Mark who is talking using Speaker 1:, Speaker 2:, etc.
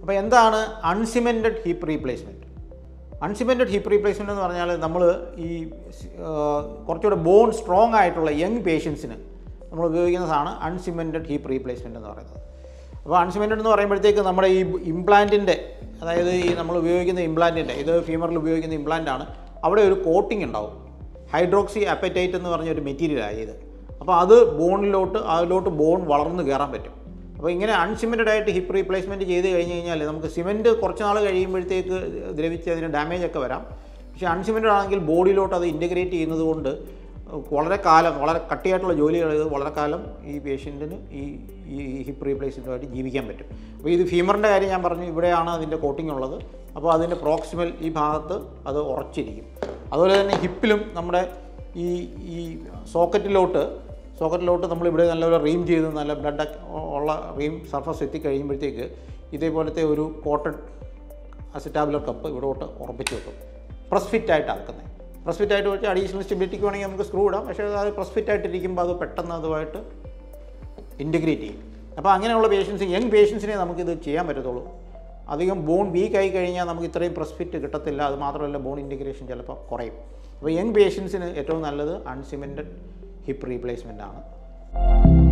Speaker 1: അപ്പോൾ എന്താണ് uncemented hip replacement uncemented hip replacement എന്ന് പറഞ്ഞാൽ നമ്മൾ ഈ ആ, കുറച്ചുകൂടെ ബോൺ സ്ട്രോങ് ആയിട്ടുള്ള യങ് പേഷ്യൻസിന് നമ്മൾ ഉപയോഗിക്കുന്ന സാധനം അൺസിമെൻറ്റഡ് ഹിപ്പ് റീപ്ലേസ്മെൻറ്റ് എന്ന് പറയുന്നത് അപ്പോൾ അൺസിമെൻറ്റഡ് എന്ന് പറയുമ്പോഴത്തേക്ക് നമ്മുടെ ഈ ഇംപ്ലാന്റിൻ്റെ അതായത് ഈ നമ്മൾ ഉപയോഗിക്കുന്ന ഇംപ്ലാന്റിൻ്റെ ഇത് ഫീമറിൽ ഉപയോഗിക്കുന്ന ഇംപ്ലാന്റ് ആണ് അവിടെ ഒരു കോട്ടിംഗ് ഉണ്ടാവും ഹൈഡ്രോക്സി അപ്പറ്റൈറ്റ് എന്ന് പറഞ്ഞ ഒരു മെറ്റീരിയലാണ് ഇത് അപ്പോൾ അത് ബോണിലോട്ട് അതിലോട്ട് ബോൺ വളർന്ന് കയറാൻ പറ്റും അപ്പോൾ ഇങ്ങനെ അൺസിമെൻറ്റഡ് ആയിട്ട് ഹിപ്പ് റീപ്ലേസ്മെൻറ്റ് ചെയ്ത് കഴിഞ്ഞ് കഴിഞ്ഞാൽ നമുക്ക് സിമെൻറ്റ് കുറച്ച് നാൾ കഴിയുമ്പോഴത്തേക്ക് ദ്രവിച്ച് അതിന് ഡാമേജ് ഒക്കെ വരാം പക്ഷേ അൺസിമെൻറ്റഡ് ആണെങ്കിൽ ബോഡിയിലോട്ട് അത് ഇൻറ്റഗ്രേറ്റ് ചെയ്യുന്നത് കൊണ്ട് വളരെ കാലം വളരെ കട്ടിയായിട്ടുള്ള ജോലികൾ ചെയ്ത് വളരെ കാലം ഈ പേഷ്യൻറ്റിന് ഈ ഈ ഹിപ്പ് റീപ്ലേസ്മെൻറ്റുമായിട്ട് ജീവിക്കാൻ പറ്റും അപ്പോൾ ഇത് ഫീമറിൻ്റെ കാര്യം ഞാൻ പറഞ്ഞു ഇവിടെയാണ് അതിൻ്റെ കോട്ടിംഗ് ഉള്ളത് അപ്പോൾ അതിൻ്റെ പ്രോക്സിമൽ ഈ ഭാഗത്ത് അത് ഉറച്ചിരിക്കും അതുപോലെ തന്നെ ഹിപ്പിലും നമ്മുടെ ഈ ഈ സോക്കറ്റിലോട്ട് സോക്കറ്റിലോട്ട് നമ്മൾ ഇവിടെ നല്ലപോലെ റീം ചെയ്ത് നല്ല ബ്ലഡ് ഉള്ള റീം സർഫസ് എത്തിക്കഴിയുമ്പോഴത്തേക്ക് ഇതേപോലത്തെ ഒരു കോട്ടഡ് അസിറ്റാബുലർ കപ്പ് ഇവിടോട്ട് ഉറപ്പിച്ച് വെക്കും പ്രസ് ഫിറ്റ് ആയിട്ട് ആക്കുന്നത് പ്രസ് ഫിറ്റ് ആയിട്ട് വെച്ച് അഡീഷണൽ സ്റ്റെബിലിറ്റിക്ക് വേണമെങ്കിൽ നമുക്ക് സ്ക്രൂ ഇടാം പക്ഷേ അത് പ്രസ് ഫിറ്റ് ആയിട്ടിരിക്കുമ്പോൾ അത് പെട്ടെന്ന് അതുമായിട്ട് ഇൻറ്റഗ്രേറ്റ് ചെയ്യും അപ്പോൾ അങ്ങനെയുള്ള പേഷ്യൻസ് യങ് പേഷ്യൻസിനെ നമുക്കിത് ചെയ്യാൻ പറ്റത്തുള്ളൂ അധികം ബോൺ വീക്ക് ആയി കഴിഞ്ഞാൽ നമുക്ക് ഇത്രയും പ്രസ് ഫിറ്റ് കിട്ടത്തില്ല അത് മാത്രമല്ല ബോൺ ഇൻറ്റഗ്രേഷൻ ചിലപ്പോൾ കുറയും അപ്പോൾ യങ് പേഷ്യൻസിന് ഏറ്റവും നല്ലത് അൺസിമെൻറ്റഡ് ഹിപ്പ് റീപ്ലേസ്മെൻ്റ് ആണ്